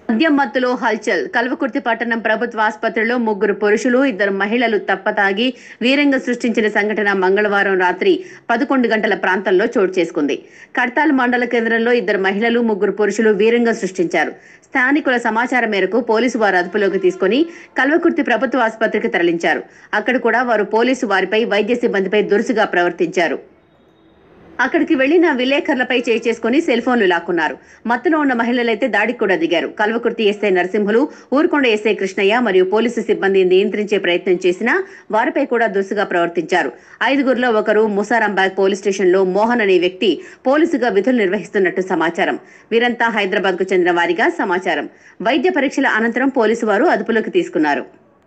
మద్యం మత్తులో హల్చల్ కల్వకుర్తి పట్టణం ప్రభుత్వ ఆసుపత్రిలో ముగ్గురు పురుషులు ఇద్దరు మహిళలు తప్పతాగి వీరంగం సృష్టించిన సంఘటన మంగళవారం రాత్రి పదకొండు గంటల ప్రాంతంలో చోటు చేసుకుంది కడతాల్ మండల కేంద్రంలో ఇద్దరు మహిళలు ముగ్గురు పురుషులు వీరంగం సృష్టించారు స్థానికుల సమాచారం మేరకు పోలీసు వారు అదుపులోకి తీసుకుని కల్వకుర్తి ప్రభుత్వ ఆసుపత్రికి తరలించారు అక్కడ కూడా వారు పోలీసు వారిపై వైద్య సిబ్బందిపై దురుసుగా ప్రవర్తించారు అక్కడికి వెళ్లిన విలేకరులపై చేయి చేసుకుని సెల్ ఫోన్లు లాక్కున్నారు మత్తులో ఉన్న మహిళలైతే దాడికి కూడా దిగారు కల్వకుర్తి ఎస్ఐ నరసింహులు ఊరుకొండ ఎస్ఐ కృష్ణయ్య మరియు పోలీసు సిబ్బంది నియంత్రించే ప్రయత్నం చేసినా వారిపై కూడా దురుసుగా ప్రవర్తించారు ఐదుగురిలో ఒకరు ముసారాంబాగ్ పోలీస్ స్టేషన్లో మోహన్ అనే వ్యక్తి పోలీసుగా విధులు నిర్వహిస్తున్నట్టు సమాచారం వీరంతా హైదరాబాద్ కు చెందిన వారిగా సమాచారం వైద్య పరీక్షల అనంతరం పోలీసు వారు అదుపులోకి తీసుకున్నారు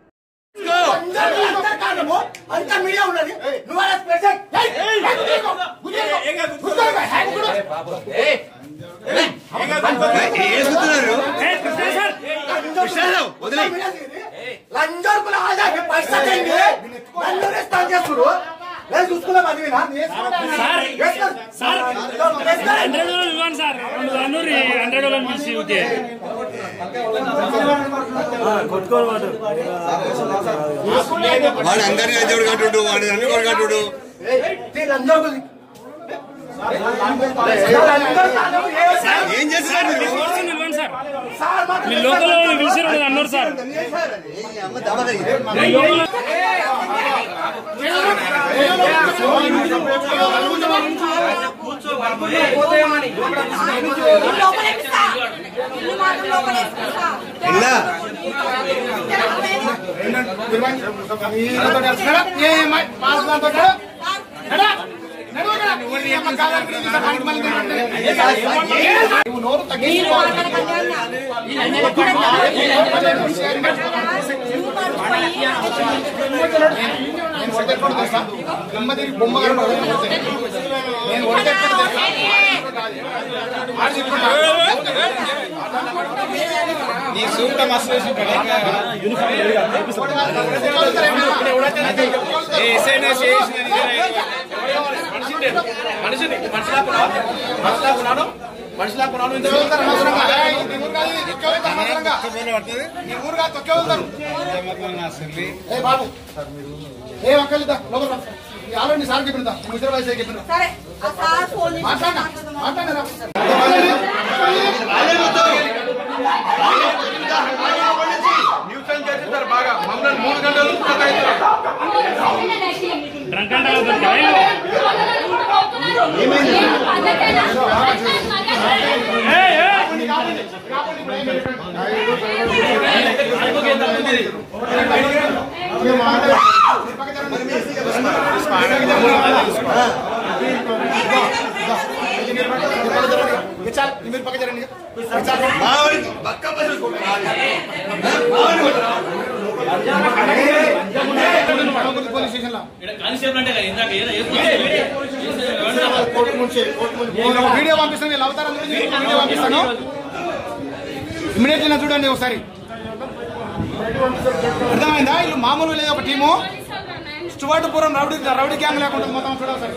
అంతా మీడియా ఉన్నది నువ్వు అలా స్పెషల్ లంజోర్కుల ఆదాకి పరిస్థితి ఏంటి నన్ను రెస్టార్ట్ చేస్తుడు నేను చూసుకున్నా అది వినా హండ్రెడ్ రోజులు ఇవ్వండి సార్ రెండు అన్నూరి హండ్రెడ్ రోజులు పిలిచి ఊరికే వాడు అందరినీ అద్దెడు కట్టుడు వాడు అన్ని కూడా కట్టుడు లంజోర్కులు ఏం చేస్తున్నారు మీరు? కోర్సుని ఇవ్వండి సార్ మీ లోకల్ వాళ్ళు పిలిచి రెండు అన్నారు సార్ మీ లోకల్ ఇలా ఏ ఒక్కరిదా లోపల ఆల్రెడీ సార్ చెప్పిన ముసలి వయసు చెప్పిన సరే ఆ సార్ ఫోన్ చేసి మాట్లాడ మాట్లాడరా డ్రంక్ అంటే దొరికాయి చాలు మీరు పక్క జరండి మావాడికి బక్క పైసలు కొట్టాలి. పోలీస్ స్టేషన్ లో కోర్టు నుంచి కోర్టు నుంచి నేను ఒక వీడియో పంపిస్తాను వీళ్ళ అవతారం గురించి మీకు వీడియో పంపిస్తాను ఇమీడియట్లీ చూడండి ఒకసారి అర్థమైందా వీళ్ళు మామూలు లేదు ఒక team Stuartpuram rowdy rowdy gang లేకుండా మొత్తం చూడాలి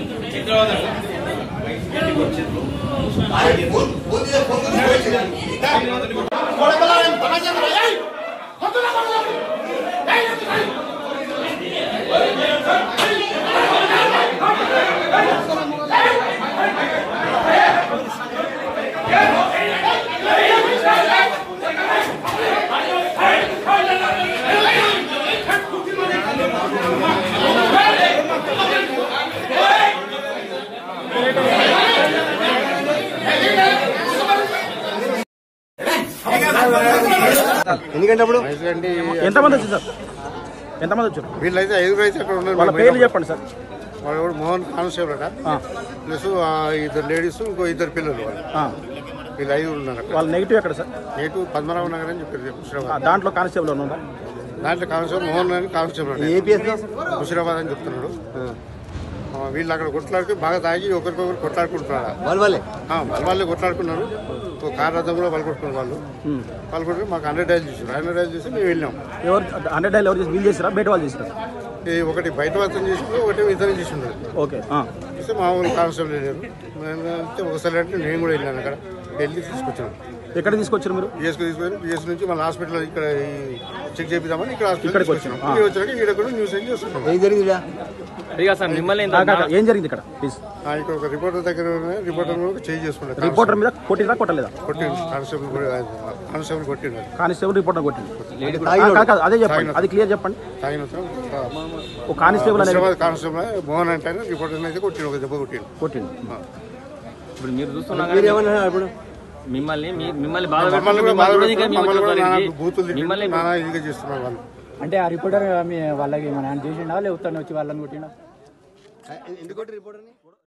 పూర్తిగా పొద్దున్న పోయింది. ఎందుకంటే అప్పుడు ఎంతమంది వచ్చారు సార్ ఎంతమంది వచ్చారు వీళ్ళైతే ఐదుగురు అయితే అక్కడ ఉన్నారు వాళ్ళ పేర్లు చెప్పండి సార్ వాడు ఎవడు మోహన్ కానిస్టేబుల్ అట ఆ, ప్లస్ ఆ ఇద్దరు లేడీస్ ఇంకో ఇద్దరు పిల్లలు వాళ్ళు ఆ. వీళ్ళు ఐదుగురు ఉన్నారు అక్కడ వాళ్ళ నెగిటివ్ ఎక్కడ సార్ నేటు పద్మనాభ నగర్ అని చెప్పారు ఆ, ముషిరాబాద్ దాంట్లో కానిస్టేబుల్ ఉందా దాంట్లో కానిస్టేబుల్ మోహన్ అని కానిస్టేబుల్ అట ఏపీఎస్ ముషిరాబాద్ అని చెప్తున్నాడు ఆ, వీళ్ళు అక్కడ కొట్లాడుతూ బాగా తాగి ఒకరికొకరు కొట్లాడుకుంటున్నారు వాళ్ళ వాళ్ళే ఆ, వాళ్ళ వాళ్ళే కొట్లాడుకున్నారు ఒక కార్ రథంలో వాళ్ళు కొట్టుకున్నారు వాళ్ళు వాళ్ళు కొట్టుకుని మాకు హండ్రెడ్ డైల్ చూసారు హండ్రెడ్ డైల్ చూసి మేము వెళ్ళాం ఎవరు హండ్రెడ్ డైల్ ఎవరు చేసి వీల్ చేసిరా బయట వాళ్ళు చేసిరా ఈ ఒకటి బయట వతం చేసిండు ఒకటి ఇతరం చేసి ఉండదు ఓకే ఆ. చూస్తే మా ఊరు కానిస్టేబుల్ వెళ్ళారు మేము అయితే ఒకసారి అంటే నేను కూడా వెళ్ళాను అక్కడ వెళ్ళి తీసుకొచ్చాను ఎక్కడ తీసుకొచ్చారు మీరు పిఎస్కి తీసుకొని పిఎస్ నుంచి మన హాస్పిటల్ ఇక్కడ ఈ చెక్ చేపిద్దామని ఇక్కడ హాస్పిటల్ ఇక్కడికి తీసుకొచ్చినాం వచ్చినాం. ఆ. ఇక్కడ వచ్చాక ఇక్కడ కూడా న్యూస్ ఏం చేస్తున్నాం ఏం జరిగింది ఏం జరిగింది ఇక్కడ ప్లీజ్ ఆ, ఇక్కడ ఒక రిపోర్టర్ దగ్గర ఉన్నాయి. రిపోర్టర్ కూడా చేంజ్ చేసుకుంటారు రిపోర్టర్ మీద కొట్టిరా కొట్టలేదా కొట్టిండు కానిస్టేబుల్ కూడా కానిస్టేబుల్ కొట్టిండు కానిస్టేబుల్ రిపోర్టర్ కొట్టింది ఆ, కాదు, కాదు, అదే చెప్పండి అది క్లియర్ చెప్పండి తాగిన ఒక కానిస్టేబుల్ అనేది కానిస్టేబుల్ మోహన్ అంటే రిపోర్టర్ అయితే కొట్టిండు ఒక దెబ్బ కొట్టిండు కొట్టింది ఇప్పుడు మీరు చూస్తున్నారు ఇప్పుడు మిమ్మల్ని మీ- మిమ్మల్ని బాధ మమ్మల్ని కూడా పెట్టుకుంటూ బాధ మిమ్మల్ని పెట్టుకొని ఇంకా మమ్మల్ని కూడా మిమ్మల్ని నానా బూతులు తిట్టి మిమ్మల్ని నానా ఇదిగా చేస్తున్నారు వాళ్ళు అంటే ఆ రిపోర్టర్ మీ వాళ్ళకి మన చేసిండా లేకపోతే వచ్చి వాళ్ళని కొట్టిండా ఎందుకంటే రిపోర్టర్ని